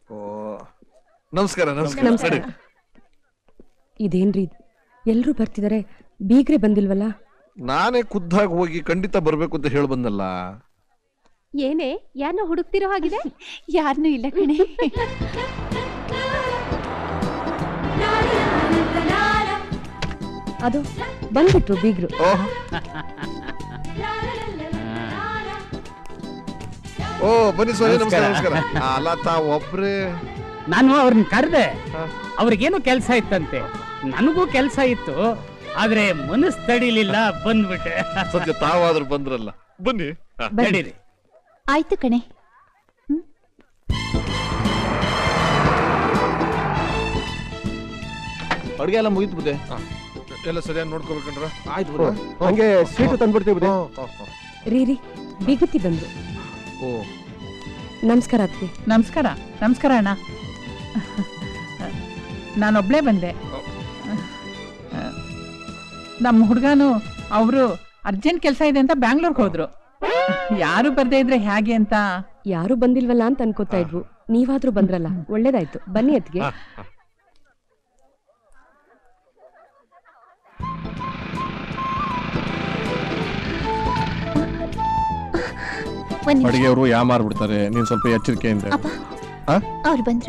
ಓ ನಮಸ್ಕಾರ ನಮಸ್ಕಾರ ನಮಸ್ಕಾರ. ನಡಿ. ಇದೇನ್ರಿ ಇದು? ಎಲ್ರೂ ಬರ್ತಿದಾರೆ ಬೀಗ್ರೆ ಬಂದಿಲ್ವಲ್ಲ ನಾನೇ ಖುದ್ದಾಗಿ ಹೋಗಿ ಖಂಡಿತ ಬರ್ಬೇಕು ಅಂತ ಹೇಳಿ ಬಂದಲ್ಲ ಏನೇ ಯಾರನ್ನ ಹುಡುಕ್ತಿರೋ ಹಾಗಿದೆ ಯಾರನ್ನೂ ಇಲ್ಲ ಕಣೆ ಅದು ಬಂದ್ಬಿಟ್ರು ಬೀಗ್ರು ಓಹ್ ಓ ಬನ್ನಿ ಸ್ವಾಮಿ ನಮಸ್ಕಾರ ನಮಸ್ಕಾರ ಆ, ಅಲ್ಲ ತಾವ್ ಒಬ್ರೇ ನಾನು ಅವ್ರನ್ನ ಕರೆದೆ ಹಾ. ಅವ್ರಿಗೇನು ಕೆಲಸ ಇತ್ತಂತೆ ನನಗೂ ಕೆಲಸ ಇತ್ತು ಆದ್ರೆ ಮನಸ್ಸು ತಡಿಲಿಲ್ಲ ಬಂದ್ಬಿಟ್ಟೆ ಸದ್ಯ ತಾವಾದ್ರೂ ಬಂದ್ರಲ್ಲ ಬನ್ನಿ ಹಾ. ಬನ್ನಿ. ನಡೀರಿ ಆಯ್ತು ಕಣೆ ಅಡುಗೆ ಎಲ್ಲ ಮುಗಿತು ಬುದ್ದೆ ಹಾ. ಎಲ್ಲ ಸರಿಯಾಗಿ ನೋಡ್ಕೋಬೇಕಂದ್ರ ಆಯ್ತು ಹಂಗೆ ಸ್ವೀಟ್ ತಂದ್ಬಿಡ್ತೀವಿ ಬುದ್ದೆ ರೀ ರೀ ಬಿಗತಿ ಬಂದ್ರು ಓ ನಮಸ್ಕಾರ ಅತ್ತಿ ನಮಸ್ಕಾರ ನಮಸ್ಕಾರ ಅಣ್ಣ ನಾನೊಬ್ಳೇ ಬಂದೆ ನಮ್ಮ ಹುಡುಗನು ಅವರು ಅರ್ಜೆಂಟ್ ಕೆಲಸ ಇದೆ ಅಂತ ಬ್ಯಾಂಗ್ಳೂರ್ಗೆ ಹೋದ್ರು ಯಾರು ಬರ್ದೇ ಇದ್ರೆ ಹೇಗೆ ಅಂತ ಯಾರು ಬಂದಿಲ್ವಲ್ಲ ಅಂತ ಅನ್ಕೋತಾ ಇದ್ವು ನೀವಾದ್ರೂ ಬಂದ್ರಲ್ಲ ಒಳ್ಳೇದಾಯ್ತು ಬನ್ನಿ ಅತ್ಗೆ ಹಾ, ಹಾ. ಒಂದ್ ನಿಮಿಷ ಅಡಿಗೆಯವರು ಯಾ ಮಾರ್ಬಿಡ್ತಾರೆ ನೀನ್ ಸ್ವಲ್ಪ ಎಚ್ಚರಿಕೆಯಿಂದ ಅಪ್ಪ ಆ? ಅವ್ರು ಬಂದ್ರು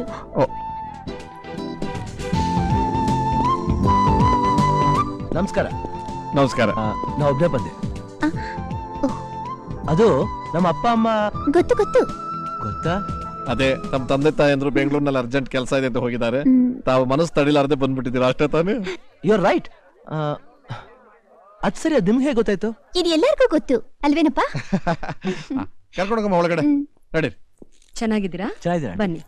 ನಮಸ್ಕಾರ ನಮಸ್ಕಾರ ನಾ ಒಬ್ಬನೇ ಬಂದೆ ಆ, ಓಹ್. ಅದು ನಮ್ಮ ಅಪ್ಪ ಅಮ್ಮ ಗೊತ್ತು ಗೊತ್ತು ಗೊತ್ತಾ ಅದೇ ನಮ್ ತಂದೆ ತಾಯಿ ಅಂದ್ರು ಬೆಂಗಳೂರಿನಲ್ಲಿ ಅರ್ಜೆಂಟ್ ಕೆಲಸ ಇದೆ ಅಂತ ಹೋಗಿದ್ದಾರೆ ಹ್ಮ್. ತಾವು ಮನಸ್ಸು ತಡಿಲಾರ್ದೆ ಬಂದ್ಬಿಟ್ಟಿದ್ದೀರಾ ಅಷ್ಟೇ ತಾನೇ ಯು ಆರ್ ರೈಟ್ ಅದ್ ಸರಿ ಅದು ನಿಮ್ಗೆ ಹೇಗೆ ಗೊತ್ತಾಯ್ತು ಇದು ಎಲ್ಲರಿಗೂ ಗೊತ್ತು ಅಲ್ವೇನಪ್ಪ ಕರ್ಕೊಂಡೋಗಮ್ಮ ಒಳಗಡೆ ಹ್ಮ್. ನಡಿ ಚೆನ್ನಾಗಿದ್ದೀರಾ ಚೆನ್ನಾಗಿದೆ ಬನ್ನಿ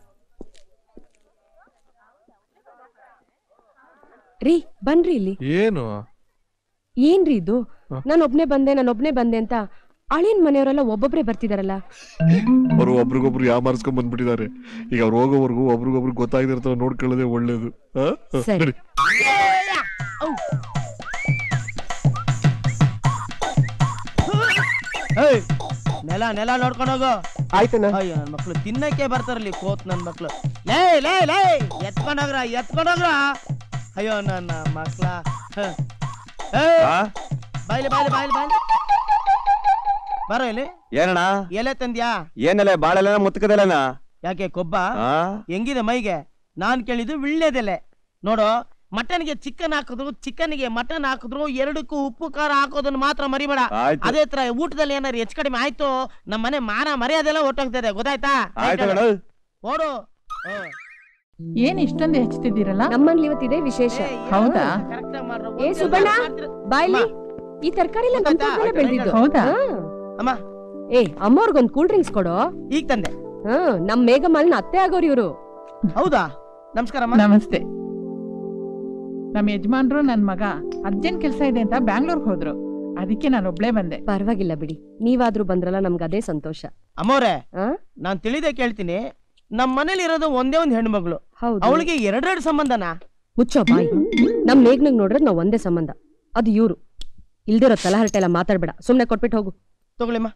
ರೀ ಬನ್ರಿ ಇಲ್ಲಿ ಏನು ಏನ್ರಿ ಇದು ಹ? ನಾನು ಒಬ್ನೇ ಬಂದೆ ನಾನು ಒಬ್ನೇ ಬಂದೆ ಅಂತ ಅಳಿಯನ್ ಮನೆಯವರೆಲ್ಲ ಒಬ್ಬೊಬ್ರೆ ಬರ್ತಿದಾರಲ್ಲ ಅವರು ಒಬ್ರಿಗೊಬ್ರು ಯಾಮಾರಿಸ್ಕೊಂಡ್ ಬಂದ್ಬಿಟ್ಟಿದ್ದಾರೆ ಈಗ ಅವ್ರು ಹೋಗೋವರೆಗೂ ಒಬ್ರಿಗೊಬ್ರು ಗೊತ್ತಾಗದಿರ್ತಾವ ನೋಡ್ಕೊಳ್ಳೋದೇ ಒಳ್ಳೇದು ಆ? ಸರಿ. ನಡಿ. ನೆಲ ನೆಲ ನೋಡ್ಕೊಂಡು ಹೋಗು ಆಯ್ತಣ್ಣ ಅಯ್ಯೋ ನನ್ ಮಕ್ಳು ತಿನ್ನಕ್ಕೆ ಬರ್ತಾರಲ್ಲಿ ಕೋತ್ ನನ್ ಮಕ್ಳು ಲೇ ಲೇ ಲೇ ಎತ್ಕೊಂಡೋಗ್ರ ಎತ್ಕೊಂಡೋಗ್ರ ಅಯ್ಯೋ ನನ್ನ ಮಕ್ಳ ಹ. ಏ, ಬಾಯ್ಲಿ ಬಾಯ್ಲಿ ಬಾಯ್ಲಿ ಬಾಯ್ಲಿ ಬರೋ ಇಲ್ಲಿ ಏನಣ್ಣ ಎಲೆ ತಂದ್ಯಾ ಏನಲ್ಲ ಬಾಳೆಲ್ಲ ಮುತ್ತಕದಲ್ಲಣ್ಣ ಯಾಕೆ ಕೊಬ್ಬ ಹೆಂಗಿದೆ ಮೈಗೆ ನಾನ್ ಕೇಳಿದ್ದು ವಿಳ್ಳೆದೆಲೆ ನೋಡು ಮಟನ್ಗೆ ಚಿಕನ್ ಹಾಕಿದ್ರು ಚಿಕನ್ಗೆ ಮಟನ್ ಹಾಕಿದ್ರು ಎರಡಕ್ಕೂ ಉಪ್ಪು ಖಾರ ಹಾಕೋದನ್ನ ಮಾತ್ರ ಮರಿಬೇಡ ಅದೇ ತರ ಊಟದಲ್ಲಿ ಏನಾರು ಹೆಚ್ಚು ಕಡಿಮೆ ಆಯ್ತು ನಮ್ಮ ಮನೆ ಮಾನ ಮರ್ಯಾದೆಲ್ಲ ಒಟ್ಟೋಗ್ತದೆ ಗೊತ್ತಾಯ್ತಾ ಓಡು ಹ. ಏನ್ ಇಷ್ಟೊಂದು ಹೆಚ್ಚುತ್ತಿದ್ದೀರಲ್ಲ ನಮ್ಮಲ್ಲಿ ಇವತ್ತಿದೆ ವಿಶೇಷ ಏ, ಏನೋ ಹೌದಾ? correct ಆಗ್ ಮಾಡ್ರು. ಏ, ಒಂದೇ ಸುಬ್ಬಣ್ಣ? ಮಾಡ್ತಿರ- ಬಾಯ್ಲಿ ಈ ತರಕಾರಿ ಎಲ್ಲ ನಮ್ ಗೊತ್ತಾಯ್ತಾ? ತೋಟದಲ್ಲೇ ಬೆಳ್ದಿದ್ದು ಹೌದಾ ಹಾ. ಅಮ್ಮ ಏ ಅಮ್ಮವ್ರಿಗೊಂದ್ ಕೂಲ್ ಡ್ರಿಂಕ್ಸ್ ಕೊಡೋ ಈಗ ತಂದೆ ಹ್ಮ್ ನಮ್ ಮೇಘಮಲ್ನ ಅತ್ತೆ ಆಗೋರು ಇವ್ರು ಹೌದಾ ನಮಸ್ಕಾರ ಅಮ್ಮ ನಮಸ್ತೆ ನಮ್ಮ ಯಜಮಾನ್ರು ನನ್ ಮಗ ಅರ್ಜೆಂಟ್ ಕೆಲಸ ಇದೆ ಅಂತ ಬ್ಯಾಂಗ್ಳೂರ್ಗೆ ಹೋದ್ರು ಅದಕ್ಕೆ ನಾನು ಒಬ್ಳೇ ಬಂದೆ ಪರವಾಗಿಲ್ಲ ಬಿಡಿ ನೀವಾದ್ರೂ ಬಂದ್ರಲ್ಲ ನಮ್ಗೆ ಅದೇ ಸಂತೋಷ ಅಮ್ಮವ್ರೆ ಆ? ನಾನ್ ತಿಳಿದೆ ಕೇಳ್ತೀನಿ ನಮ್ ಮನೇಲಿ ಇರೋದು ಒಂದೇ ಒಂದ್ ಹೆಣ್ಮಗಳು ಹೌದು ಅವಳಿಗೆ ಎರಡೆರಡು ಸಂಬಂಧನಾ ಮುಚ್ಚೋ ಬಾಯ್ ನಮ್ ಮೇಘ್ನಗ್ ನೋಡಿದ್ರೆ ನಾವ್ ಒಂದೇ ಸಂಬಂಧ ಅದು ಇವ್ರು ಇಲ್ದಿರೋ ತಲಹರಟೆ ಎಲ್ಲ ಮಾತಾಡ್ಬೇಡ ಸುಮ್ನೆ ಕೊಟ್ಬಿಟ್ಟು ಹೋಗು ತಗೊಳ್ಳಿಮ್ಮ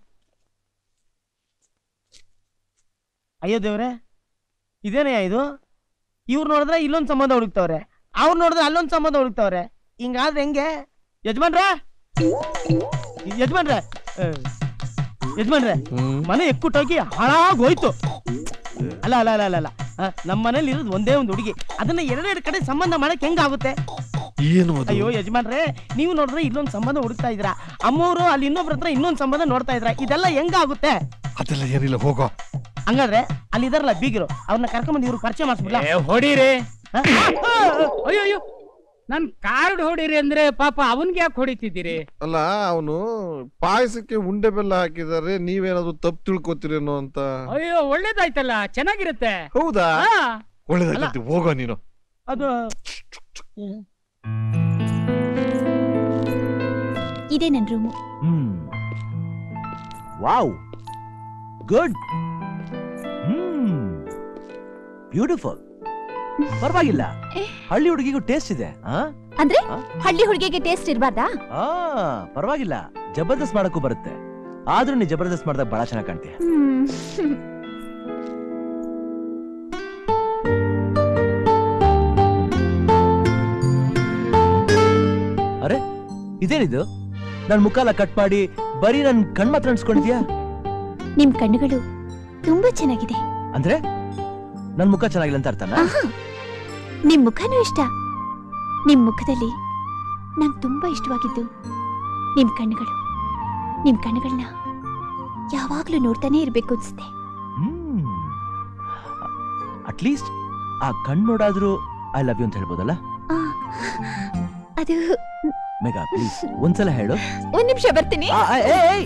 ಅಯ್ಯೋ ದೇವ್ರೆ ಇದೇನಯ್ಯ ಇದು ಇವ್ರು ನೋಡಿದ್ರೆ ಇಲ್ಲೊಂದ್ ಸಂಬಂಧ ಹುಡುಕ್ತವ್ರೆ ಅವ್ರು ನೋಡಿದ್ರೆ ಅಲ್ಲೊಂದ್ ಸಂಬಂಧ ಹುಡುಕ್ತವ್ರೆ ಹಿಂಗಾದ್ರೆ ಹೆಂಗೆ ಯಜಮಾನ್ರೆ ಯಜಮಾನ್ರೆ ಏ, ಯಜಮಾನ್ರೆ ಹ್ಮ್. ಮನೆ ಎಕ್ಕುಟ್ಟೋಗಿ ಹಾಳಾಗೋಯ್ತು ಅಲ್ಲ ಅಲ್ಲ ಅಲ್ಲ ಅಲ್ಲ ಅಲ್ಲ ಆ, ನಮ್ಮ ಮನೇಲಿ ಇರೋದು ಒಂದೇ ಒಂದು ಹುಡುಗಿ ಅದನ್ನ ಎರಡೆರಡು ಕಡೆ ಸಂಬಂಧ ಮಾಡಕ್ ಹೆಂಗಾಗುತ್ತೆ ಏನು ಅದು? ಅಯ್ಯೋ ಯಜಮಾನ್ರೆ ನೀವು ನೋಡಿದ್ರೆ ಇಲ್ಲೊಂದ್ ಸಂಬಂಧ ಹುಡುಕ್ತಾ ಇದ್ದೀರಾ ಅಮ್ಮವರು ಅಲ್ಲಿ ಇನ್ನೊಬ್ರ ಹತ್ರ ಇನ್ನೊಂದ್ ಸಂಬಂಧ ನೋಡ್ತಾ ಇದ್ರ ಇದೆಲ್ಲ ಹೆಂಗಾಗುತ್ತೆ ಅದೆಲ್ಲ ಏನಿಲ್ಲ ಹೋಗೋ ಹಂಗಾದ್ರೆ ಅಲ್ಲಿ ಇದಾರಲ್ಲ ಬೀಗರು ಅವ್ರನ್ನ ಕರ್ಕೊಂಬಂದು ಇವ್ರು ಪರಿಚಯ ಮಾಡಿಸ್ಬಿಡ್ಲಾ ಏ, ಹೊಡೀರಿ ಹ? ಅಯ್ಯೋ ಅಯ್ಯೋ ನನ್ ಕಾರ್ಡ್ ಹೊಡೀರಿ ಅಂದ್ರೆ ಪಾಪ ಅವನ್ಗೆ ಯಾಕೆ ಹೊಡಿತಿದ್ದೀರಿ ಅಲ್ಲ ಅವನು ಪಾಯಸಕ್ಕೆ ಉಂಡೆ ಬೆಲ್ಲ ಹಾಕಿದ್ದಾರೆ ನೀವೇನಾದ್ರು ತಪ್ಪು ತಿಳ್ಕೊತೀರೇನೋ ಅಂತ ಅಯ್ಯೋ ಒಳ್ಳೇದಾಯ್ತಲ್ಲ ಚೆನ್ನಾಗಿರುತ್ತೆ ಹೌದಾ ಹಾ ಒಳ್ಳೇದಾಗ್ತೈತಿ ಹೋಗೋ ನೀನು ಅದು ಇದೇ ನನ್ room hmm wow good hmm beautiful ಪರವಾಗಿಲ್ಲ ಹಳ್ಳಿ ಹುಡುಗಿಗೂ ಟೇಸ್ಟ್ ಇದೆ ಆ? ಅಂದ್ರೆ ಆ? ಹಳ್ಳಿ ಹುಡುಗಿಗೆ ಟೇಸ್ಟ್ ಇರ್ಬಾರ್ದಾ ಆ ಪರವಾಗಿಲ್ಲ ಜಬರ್ದಸ್ತ್ ಮಾಡಕ್ಕೂ ಬರುತ್ತೆ ಆದ್ರೂ ನೀ ಜಬರ್ದಸ್ತ್ ಮಾಡಿದಾಗ ಬಹಳ ಚೆನ್ನಾಗಿ ಕಾಣ್ತೀಯ ಹ್ಮ್ ಇದೇನಿದು ನನ್ ಮುಖ ಎಲ್ಲ ಕಟ್ ಮಾಡಿ ಬರೀ ನನ್ ಕಣ್ ಮಾತ್ರ ಅನ್ಸ್ಕೊಂಡಿದ್ಯಾ ನಿಮ್ ಕಣ್ಣುಗಳು ತುಂಬಾ ಚೆನ್ನಾಗಿದೆ ಅಂದ್ರೆ ನನ್ ಮುಖ ಚೆನ್ನಾಗಿಲ್ಲ ಅಂತ ಅರ್ಥನಾ ಆಹಾ ನಿಮ್ ಮುಖನೂ ಇಷ್ಟ ನಿಮ್ ಮುಖದಲ್ಲಿ ನಂಗ್ ತುಂಬಾ ಇಷ್ಟವಾಗಿದ್ದು ನಿಮ್ ಕಣ್ಣುಗಳು ನಿಮ್ ಕಣ್ಣುಗಳನ್ನ ಯಾವಾಗ್ಲೂ ನೋಡ್ತಾನೆ ಇರ್ಬೇಕು ಅನ್ಸುತ್ತೆ ಹ್ಮ್ ಅಟ್ಲೀಸ್ಟ್ ಆ ಕಣ್ ನೋಡಾದ್ರೂ ಐ ಲವ್ ಯು ಅಂತ ಹೇಳ್ಬೋದಲ್ಲ ಆ, ಅದು ಮೇಘಾ ಪ್ಲೀಸ್ ಒಂದ್ಸಲ ಹೇಳು ಒಂದ್ ನಿಮಿಷ ಬರ್ತೀನಿ ಆ, ಆ, ಏ, ಏಯ್!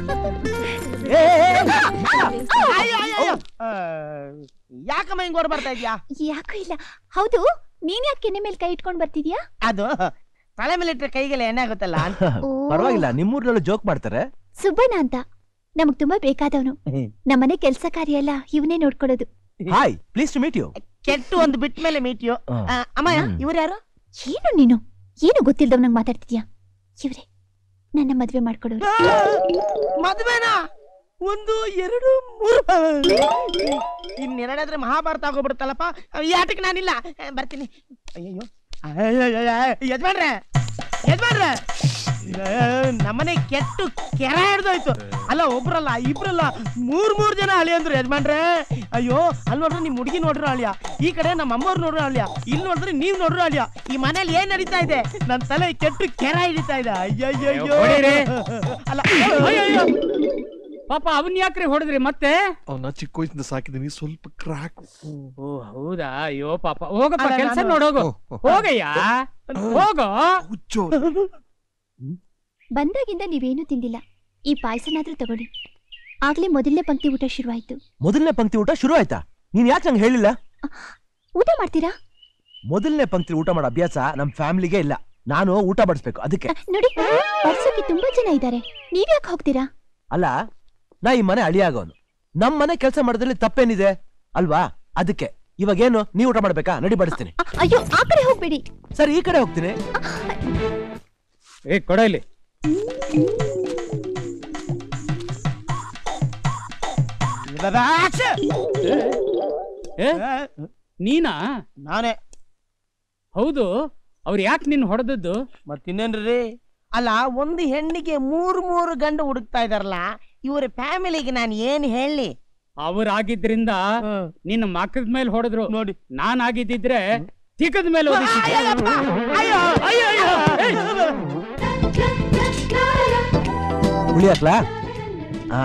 ಏ, ಏ, ಏ! ಅಯ್ಯೋ, ಅಯ್ಯೋ, ಅಯ್ಯೋ. ಆ, ಯಾಕಮ್ಮ ಹಿಂಗ್ ಓಡ್ ಬರ್ತಾ ಇದ್ಯಾ ಯಾಕೂ ಇಲ್ಲ ಹೌದು ನೀನ್ ಯಾಕೆ ಕೆನ್ನೆ ಮೇಲೆ ಕೈ ಇಟ್ಕೊಂಡ್ ಬರ್ತಿದ್ಯಾ ಅದು ತಲೆ ಮೇಲೆ ಇಟ್ರೆ ಕೈಗೆಲ್ಲ ಎಣ್ಣೆ ಆಗುತ್ತಲ್ಲ ಅಂತ ಓ, ಪರವಾಗಿಲ್ಲ ನಿಮ್ಮೂರ್ನಲ್ಲೂ ಜೋಕ್ ಮಾಡ್ತಾರೆ ಸುಬ್ಬಣ್ಣ ಅಂತ ನಮಗ್ ತುಂಬಾ ಬೇಕಾದವನು ನಮ್ಮನೆ ಕೆಲ್ಸ ಕಾರ್ಯ ಎಲ್ಲ ಇವನೇ ನೋಡ್ಕೊಳ್ಳೋದು hi please to meet you ಕೆಟ್ಟು ಒಂದು ಬಿಟ್ಟ ಮೇಲೆ ಮೀಟ್ ಯು ಅಮ್ಮಯ್ಯ ಹ್ಮ್. ಇವ್ರು ಯಾರು ಏನು ನೀನು ಏನು ಗೊತ್ತಿಲ್ದವ್ ಮಾತಾಡ್ತಿದ್ಯಾ ಇವ್ರೆ ನನ್ನ ಮದ್ವೆ ಮಾಡ್ಕೊಡೋರು ಮದ್ವೆನಾ ಒಂದು ಎರಡು ಮೂರು ಇನ್ನೆರಡಾದ್ರೆ ಮಹಾಭಾರತ ಆಗೋಗ್ಬಿಡುತ್ತಲ್ಲಪ್ಪ ಈ ಆಟಕ್ಕೆ ನಾನಿಲ್ಲ ಆ, ಬರ್ತೀನಿ ಅಯ್ಯಯ್ಯೋ ಅಯ್ಯಯ್ಯಯ್ಯ, ಯಜಮಾನ್ರೆ ಯಜಮಾನ್ರೆ ಏ, ನಮ್ಮನೆ ಕೆಟ್ಟು ಕೆರ ಹಿಡ್ದೋಯ್ತು ಅಲ್ಲ ಒಬ್ರಲ್ಲ ಇಬ್ರಲ್ಲ ಮೂರ್ ಮೂರ್ ಜನ ಅಳಿ ಅಂದ್ರು ಯಜಮಾನ್ರೆ ಅಯ್ಯೋ ಅಲ್ಲಿ ನೋಡ್ರಿ ನಿಮ್ ಹುಡುಗಿ ನೋಡ್ರು ಅಳಿಯ ಈ ಕಡೆ ನಮ್ಮ ಅಮ್ಮವ್ರು ನೋಡ್ರು ಅಳಿಯ ಇಲ್ಲಿ ನೋಡಿದ್ರೆ ನೀವ್ ನೋಡ್ರು ಅಳಿಯ ಈ ಮನೇಲಿ ಏನ್ ನಡೀತಾ ಇದೆ ನನ್ ತಲೆ ಕೆಟ್ಟು ಕೆರ ಹಿಡಿತಾ ಇದೆ ಅಯ್ಯಯ್ಯೋ ಹೊಡೀರಿ. ಅಲ್ಲ ಅಯ್ಯಯ್ಯೋ ಪಾಪ ಅವನ್ ಯಾಕ್ರಿ ಹೊಡೆದ್ರಿ ಮತ್ತೆ ಅವನ್ನ ಚಿಕ್ಕ ವಯಸ್ಸಿಂದ ಸಾಕಿದೀನಿ ಸ್ವಲ್ಪ ಕ್ರಾಕ್ ಓ ಹೌದಾ ಅಯ್ಯೋ ಪಾಪ ಹೋಗಪ್ಪ ಅಲ್ಲ, ಕೆಲ್ಸ ನಾನು- ನೋಡೋಗು ಹೋಗಯ್ಯ ಹೋಗೋ ಹುಚ್ಚು ಬಂದಾಗಿಂದ ನೀವೇನು ತಿಂದಿಲ್ಲ ಈ ಪಾಯಸನಾದ್ರೂ ತಗೊಳ್ಳಿ ಆಗ್ಲೇ ಮೊದಲನೇ ಪಂಕ್ತಿ ಊಟ ಶುರುವಾಯ್ತು ಮೊದಲನೇ ಪಂಕ್ತಿ ಊಟ ಶುರು ಆಯ್ತಾ ನೀನ್ ಯಾಕೆ ನಂಗೆ ಹೇಳಿಲ್ಲ ಊಟ ಮಾಡ್ತೀರಾ ಮೊದಲನೇ ಪಂಕ್ತಿ ಊಟ ಮಾಡೋ ಅಭ್ಯಾಸ ನಮ್ ಫ್ಯಾಮಿಲಿಗೆ ಇಲ್ಲ ನಾನು ಊಟ ಬಡಿಸ್ಬೇಕು ಅದಕ್ಕೆ ಅಹ್, ನೋಡಿ ಬರ್ಸೋಕೆ ತುಂಬಾ ಜನ ಇದ್ದಾರೆ ನೀವ್ಯಾಕೆ ಹೋಗ್ತೀರಾ ಅಲ್ಲ ನಾ ಈ ಮನೆ ಅಳಿಯಾಗೋನು ನಮ್ ಮನೆ ಕೆಲಸ ಮಾಡೋದ್ರಲ್ಲಿ ತಪ್ಪೇನಿದೆ ಅಲ್ವಾ ಅದಕ್ಕೆ ಇವಾಗೇನು ನೀ ಊಟ ಮಾಡ್ಬೇಕಾ ನಡಿ ಬಡಿಸ್ತೀನಿ ಅ- ಅಯ್ಯೋ ಆ ಕಡೆ ಹೋಗ್ಬೇಡಿ ಸರಿ ಈ ಕಡೆ ಹೋಗ್ತೀನಿ ಏ ಕೊಡ ಇಲ್ಲಿ ಏ ನೀನಾ ನಾನೇ ಹೌದು ಅವ್ರು ಯಾಕೆ ನಿನ್ ಹೊಡೆದದ್ದು ಮತ್ತಿನ್ನೇನ್ರಿ ಅಲ್ಲ ಒಂದು ಹೆಣ್ಣಿಗೆ ಮೂರು ಮೂರು ಗಂಡು ಹುಡುಕ್ತಾ ಇದಾರಲ್ಲ ಇವರ ಫ್ಯಾಮಿಲಿಗೆ ನಾನು ಏನ್ ಹೇಳಿ ಅವ್ರಾಗಿದ್ರಿಂದ ನಿನ್ನ ಮಕ್ಕದ ಮೇಲೆ ಹೊಡೆದ್ರು ನೋಡಿ ನಾನ್ ಆಗಿದ್ದಿದ್ರೆ ತಿಕ್ಕದ ಮೇಲೆ ಒದಿಸಿದ್ದೆ. ಅಯ್ಯಪ್ಪ! ಅಯ್ಯೋ ಅಯ್ಯೋ ಅಯ್ಯೋ ಏಯ್! ಹುಳಿ ಹಾಕ್ಲಾ ಹಾ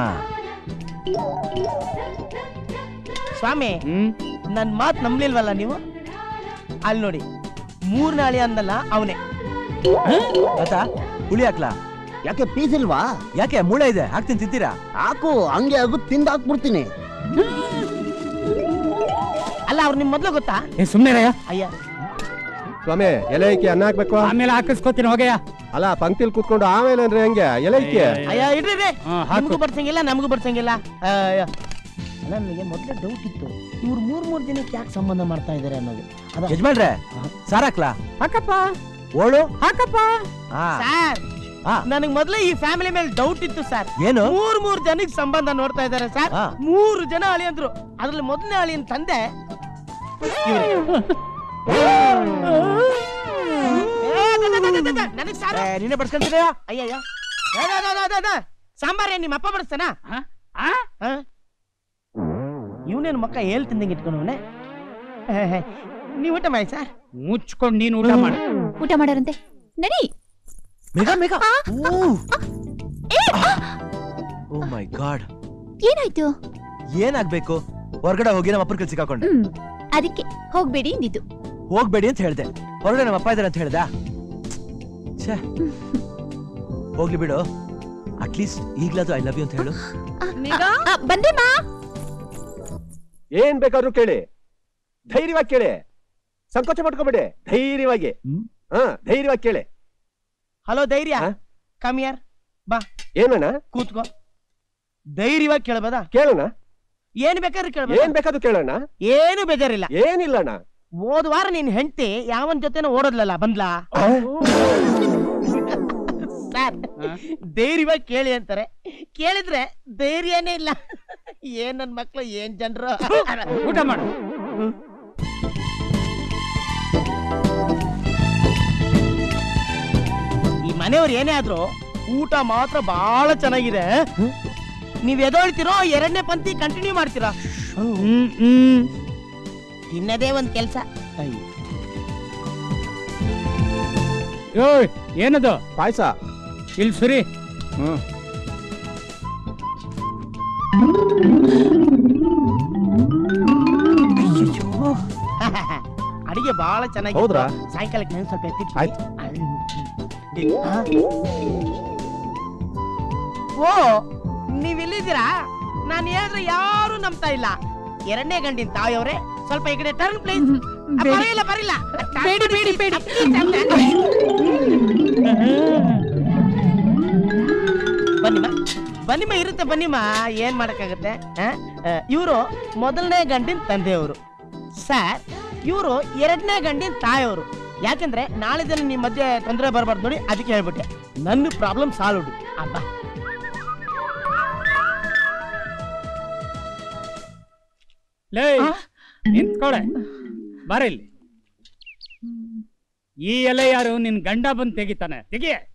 ಸ್ವಾಮಿ ಹ್ಮ್ ನನ್ ಮಾತ್ ನಂಬ್ಲಿಲ್ವಲ್ಲ ನೀವು ಅಲ್ಲಿ ನೋಡಿ ಮೂರ್ ನಾಳಿ ಅಂದಲ್ಲ ಅವನೇ ಆಯ್ತಾ ಹುಳಿ ಹಾಕ್ಲಾ ಯಾಕೆ ಪೀಸ್ ಇಲ್ವಾ ಯಾಕೆ ಮೂಳೆ ಇದೆ ಹಾಕ್ತೀನಿ ತಿಂತೀರಾ ಹಾಕು ಹಂಗೆ ಆಗು ತಿಂದು ಹಾಕ್ಬಿಡ್ತೀನಿ ಅಲ್ಲ ಅವ್ರು ನಿಮ್ ಮೊದ್ಲು ಗೊತ್ತಾ ಏ ಸುಮ್ನೆ ರಯ್ಯ ಅಯ್ಯ ಸ್ವಾಮಿ ಎಲೆ ಇಕ್ಕಿ ಅನ್ನ ಹಾಕ್ಬೇಕು ಆಮೇಲೆ ಹಾಕಿಸ್ಕೋತೀನಿ ಹೋಗಯ್ಯ ಅಲ್ಲ ಪಂಕ್ತಿಲ್ ಕೂತ್ಕೊಂಡು ಆಮೇಲೆ ಅಂದ್ರೆ ಹೆಂಗೆ ಎಲೆ ಇಕ್ಕಿ ಅಯ್ಯ ಇಡ್ರಿ ಇಡ್ರಿ. ಹಾ, ಹಾಕು. ನಿಮ್ಗೂ ಬಡ್ಸಂಗಿಲ್ಲ ನಮಗೂ ಬಡ್ಸಂಗಿಲ್ಲ ಅಯ್ಯ. ಅಲ್ಲ ನನಗೆ ಮೊದ್ಲೇ ಡೌಟ್ ಇತ್ತು ಇವ್ರು ಮೂರ್ ಮೂರ್ ದಿನಕ್ಕೆ ಯಾಕೆ ಸಂಬಂಧ ಮಾಡ್ತಾ ಇದಾರೆ ಅನ್ನೋದು ಅದ ಯಜಮಾನ್ರೆ ಸಾರ್ ಹಾಕ್ಲಾ ಹಾಕಪ್ಪ ಓಳು ಹಾಕಪ್ಪ ಹಾ ಸರ್ ಹಾ. ನನಗ್ ಮೊದ್ಲೇ ಈ ಫ್ಯಾಮಿಲಿ ಮೇಲೆ ಡೌಟ್ ಇತ್ತು ಸರ್ ಏನು ಮೂರ್ ಮೂರ್ ಜನಕ್ಕೆ ಸಂಬಂಧ ನೋಡ್ತಾ ಇದಾರೆ ಸರ್ ಹಾ. ಮೂರು ಜನ ಅಳಿಯಂದ್ರು ಅದ್ರಲ್ಲಿ ಮೊದಲನೇ ಅಳಿಯನ್ ತಂದೆ ಇವ್ರೇ. ಏ, ದ, ದ, ದ, ದ, ದ, ದ, ನನಗ್ ಸಾರು. ಏ, ನೀನೇ ಬಡ್ಸ್ಕೊಂತೀರಾ ಅಯ್ಯಯ್ಯೋ ಏ, ದ, ದ, ದ, ದ, ದ. ಸಾಂಬಾರ್ ಏನ್ ನಿಮ್ಮ ಅಪ್ಪ ಬಡಿಸ್ತಾನ ಆ? ಇವನೇನು ಮಕ್ಕ ಹೇಳ್ ತಿಂದಂಗೆ ಇಟ್ಕೊಂಡವನೆ ನೀವು ಊಟ ಮಾಡಿ ಸರ್ ಮುಚ್ಕೊಂಡ್ ನೀನ್ ಊಟ ಮಾಡು ಊಟ ಮಾಡೋರಂತೆ ನಡಿ ಮೇಘ ಮೇಘ ಆ? ಏ, ಆ, ಓ ಮೈ ಗಾಡ್ ಏನಾಯ್ತು ಏನಾಗ್ಬೇಕು ಹೊರಗಡೆ ಹೋಗಿ ನಮ್ಮ ಅಪ್ಪನ ಕೆಲ್ಸ ಸಿಕ್ಕಾಕೊಂಡೆ ಹ್ಮ್ ಅದಕ್ಕೆ ಹೋಗ್ಬೇಡಿ ಇಂದಿದ್ದು ಹೋಗ್ಬೇಡಿ ಅಂತ ಹೇಳ್ದೆ ಹೊರಗಡೆ ನಮ್ಮ ಅಪ್ಪ ಇದಾರೆ ಅಂತ ಹೇಳ್ದ ಛೇ ಹೋಗ್ಲಿ ಬಿಡು ಅಟ್ಲೀಸ್ಟ್ ಈಗ್ಲಾದ್ರು ಐ ಲವ್ ಯು ಅಂತ ಹೇಳು ಆ, ಬಂದೆ ಮಾ ಏನ್ ಬೇಕಾದ್ರೂ ಕೇಳಿ ಧೈರ್ಯವಾಗಿ ಕೇಳಿ ಸಂಕೋಚ ಮಾಡ್ಕೋಬೇಡಿ ಧೈರ್ಯವಾಗಿ ಹ್ಮ್? ಹಾ ಧೈರ್ಯವಾಗಿ ಕೇಳಿ ಹಲೋ ಧೈರ್ಯ ಹಾ? ಕಮಿಯರ್ ಏನಣ್ಣ ಕೂತ್ಕೋ ಧೈರ್ಯವಾಗಿ ಕೇಳಬಹುದಾ ಕೇಳೋಣ ಏನ್ ಬೇಕಾದ್ರೆ ಏನ್ ಕೇಳಬಹುದು ಬೇಕಾದ್ರೂ ಕೇಳೋಣ ಏನು ಬೇಜಾರಿಲ್ಲ ಏನಿಲ್ಲಣ್ಣ ಹೋದ ವಾರ ನಿನ್ ಹೆಂಡತಿ ಯಾವನ್ ಜೊತೆನೋ ಓಡೋದ್ಲಲ್ಲ ಬಂದ್ಲಾ ಸರ್ ಧೈರ್ಯವಾಗಿ ಕೇಳಿ ಅಂತಾರೆ ಕೇಳಿದ್ರೆ ಧೈರ್ಯನೇ ಇಲ್ಲ ಏನ್ ನನ್ ಮಕ್ಳು ಏನ್ ಜನರು ಊಟ ಮಾಡು ಈ ಮನೆ ಮನೆಯವ್ರು ಏನೇ ಆದ್ರೂ ಊಟ ಮಾತ್ರ ಬಹಳ ಚೆನ್ನಾಗಿದೆ ನೀವ್ ಎದೊಳ್ತೀರೋ ಎರಡನೇ ಪಂಕ್ತಿ ಕಂಟಿನ್ಯೂ ಮಾಡ್ತೀರಾ ಹ್ಮ್ ಹ್ಮ್ ತಿನ್ನದೇ ಒಂದ್ ಕೆಲ್ಸ ಯೋಯ್ ಏನದು ಪಾಯಸ ಇಲ್ಲಿ ಸುರಿ ಹ್ಮ್ ಅಡಿಗೆ ಬಹಳ ಚೆನ್ನಾಗಿ ಹೌದ್ರಾ? ಸಾಯಂಕಾಲಕ್ಕೆ ನಾನು ಸ್ವಲ್ಪ ಎತ್ತಿಟ್ಟು ಆಯ್ತು. ಆ? ಓ ನೀವ್ ಇಲ್ಲಿದ್ದೀರಾ ನಾನು ಹೇಳಿದ್ರೆ ಯಾರು ನಂಬ್ತಾ ಇಲ್ಲ ಎರಡನೇ ಗಂಡಿನ ತಾಯಿಯವ್ರೆ ಸ್ವಲ್ಪ ಈ ಕಡೆ ಟರ್ನ್ ಪ್ಲೀಸ್ ಬರಲಿಲ್ಲ ಬರಲಿಲ್ಲ ಬೇಡಿ ಬೇಡಿ ಬೇಡಿ ಬನ್ನಿಮ್ಮ ಬನ್ನಿಮ್ಮ ಇರುತ್ತೆ ಬನ್ನಿಮ್ಮ ಏನ್ ಮಾಡಕ್ಕಾಗತ್ತೆ ಇವರು ಮೊದಲನೇ ಗಂಡಿನ ತಂದೆಯವರು ಸರ್ ಇವರು ಎರಡನೇ ಗಂಡಿನ ತಾಯಿಯವರು ಯಾಕಂದ್ರೆ ನಾಳೆ ದಿನ ನಿಮ್ಮ ಮಧ್ಯೆ ತೊಂದರೆ ಬರಬಾರ್ದು ನೋಡಿ ಅದಕ್ಕೆ ಹೇಳ್ಬಿಟ್ಟೆ ನನ್ನ ಪ್ರಾಬ್ಲಮ್ ಸಾಲ್ವ್ ಅಬ್ಬಾ ಲೇ ನಿಂತ್ಕೊಳೆ ಬಾರ ಇಲ್ಲಿ ಈ ಎಲೆ ಯಾರು ನಿನ್ ಗಂಡ ಬಂದ್ ತೆಗಿತಾನೆ ತೆಗಿಯೇ